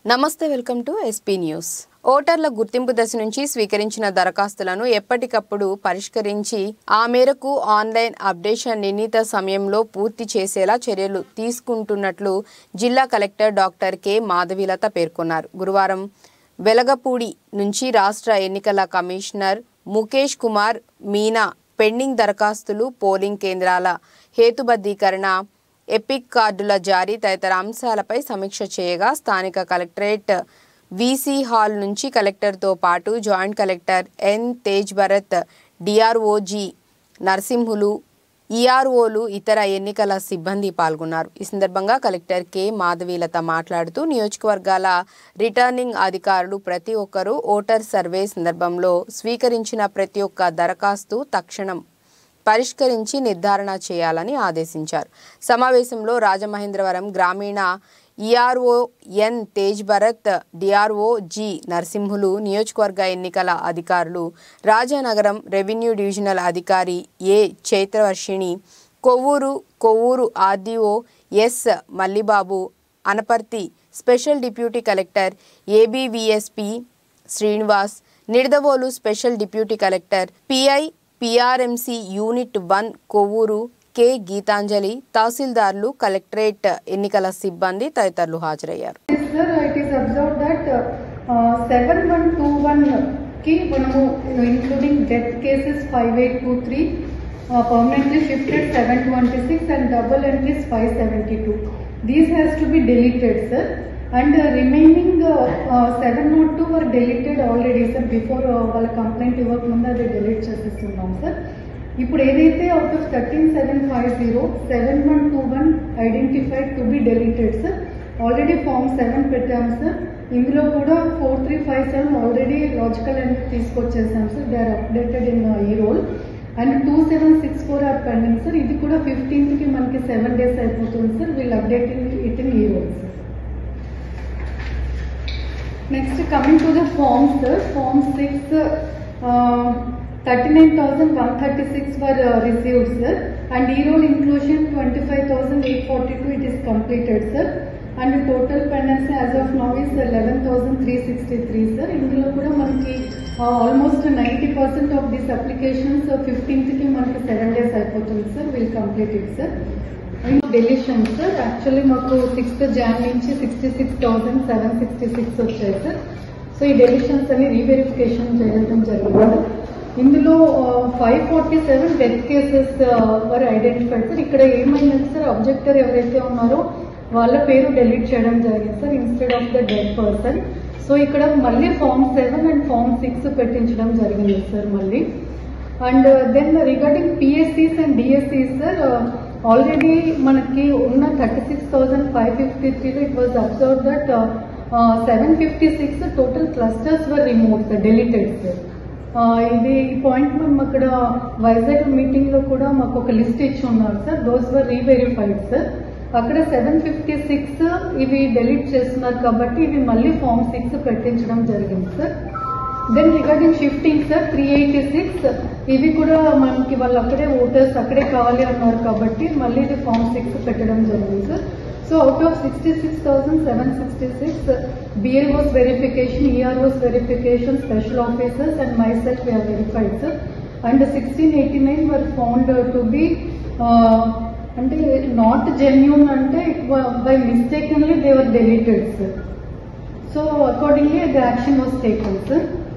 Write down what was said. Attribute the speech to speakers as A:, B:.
A: నమస్తే welcome to SP news ఓటర్ల గుర్తింపు దశ నుంచి స్వీకరించిన దరఖాస్తులను ఎప్పటికప్పుడు పరిష్కరించి ఆ మేరకు ఆన్లైన్ అప్డేషన్ నిర్ణీత సమయంలో పూర్తి చేసేలా చర్యలు తీసుకుంటున్నట్లు జిల్లా కలెక్టర్ డాక్టర్ కె మాధవీలత పేర్కొన్నారు గురువారం వెలగపూడి నుంచి రాష్ట్ర ఎన్నికల కమిషనర్ ముఖేష్ కుమార్ మీనా పెండింగ్ దరఖాస్తులు పోలింగ్ కేంద్రాల హేతుబద్ధీకరణ ఎపిక్ కార్డుల జారీ తదితర అంశాలపై సమీక్ష చేయగా స్థానిక కలెక్టరేట్ వీసీ హాల్ నుంచి కలెక్టర్తో పాటు joint collector N Tej Bharat DRO G Narasimhulu ఈఆర్ఓలు ఇతర ఎన్నికల సిబ్బంది పాల్గొన్నారు ఈ సందర్భంగా కలెక్టర్ కె మాధవీలత మాట్లాడుతూ నియోజకవర్గాల రిటర్నింగ్ అధికారులు ప్రతి ఒక్కరూ ఓటర్ సర్వే సందర్భంలో స్వీకరించిన ప్రతి ఒక్క దరఖాస్తు తక్షణం పరిష్కరించి నిర్ధారణ చేయాలని ఆదేశించారు సమావేశంలో రాజమహేంద్రవరం గ్రామీణ ERO N Tej Bharat DRO G Narasimhulu నియోజకవర్గ ఎన్నికల అధికారులు రాజానగరం రెవెన్యూ డివిజనల్ అధికారి A Chaitravarshini Kovvur Kovvur RDO S Mallibabu Anaparthi special deputy collector ABVSP Srinivas Nidadavolu special deputy collector PI PRMC unit one Kovvur K Geethanjali తహసీల్దార్లు కలెక్టరేట్ ఎన్నికల సిబ్బంది తదితరులు హాజరయ్యారు
B: Sir, it is observed that uh, 7121 కి మనము including death cases 5823 uh, permanently shifted 726 and double entries 572. These has to be deleted, sir. And uh, remaining uh, uh, 702 were deleted already, sir. Before uh, వాళ్ళ complaint ఇవ్వకముందు అది delete చేసేస్తున్నాం, sir. ఇప్పుడు ఏదైతే out of thirteen seven five zero seven one two one identified to be deleted sir already form seven పెట్టాం sir ఇందులో కూడా four three five seven already logical and తీసుకొచ్చేసాం sir they are updated in E roll and two seven six four are pending sir ఇది కూడా fifteenth కి మనకి seven days అయిపోతుంది sir వీళ్ళు updating it in E roll sir next coming to the form sir form six thirty nine thousand one thirty six were received sir and E roll inclusion twenty five thousand eight forty two it is completed sir and total pendence as of now is eleven thousand three sixty three sir ఇందులో కూడా మనకి almost ninety percent of these applications ఫిఫ్టీన్త్కి మనకి seven days అయిపోతుంది sir will complete it sir deletion sir actually మాకు sixth June నుంచి sixty six thousand seven sixty six వచ్చాయి sir so ఈ డెలిషన్స్ అని రీవెరిఫికేషన్ చేయడం జరిగింది ఇందులో five forty seven death cases were identified sir ఇక్కడ ఏమైందంటే సార్ అబ్జెక్టర్ ఎవరైతే ఉన్నారో వాళ్ళ పేరు డెలీట్ చేయడం జరిగింది sir instead of the dead person so ఇక్కడ మళ్ళీ form seven and form six పెట్టించడం జరిగింది సార్ మళ్ళీ and then regarding PSEs and DSEs sir already మనకి ఉన్న thirty six thousand five fifty త్రీలో it was observe that seven fifty six total clusters were remove sir deleted sir ఇది ఈ point మేము అక్కడ వైజాగ్ మీటింగ్ లో కూడా మాకు ఒక లిస్ట్ ఇచ్చి ఉన్నారు sir those were reverified sir అక్కడ సెవెన్ ఫిఫ్టీ సిక్స్ ఇవి డెలీట్ చేస్తున్నారు కాబట్టి ఇవి మళ్ళీ ఫామ్ సిక్స్ పెట్టించడం జరిగింది sir then regarding shifting sir three eighty six ఇవి కూడా మనకి వాళ్ళు అక్కడే ఓటర్స్ అక్కడే కావాలి అన్నారు కాబట్టి మళ్ళీ ఇది ఫామ్ సిక్స్ పెట్టడం జరిగింది sir so out of sixty six thousand seven sixty six BLOs verification EROs verification special officers and myself we are verified sir and sixteen eighty nine were found to be అంటే not genuine అంటే by mistakenly they were deleted sir so accordingly the action was taken sir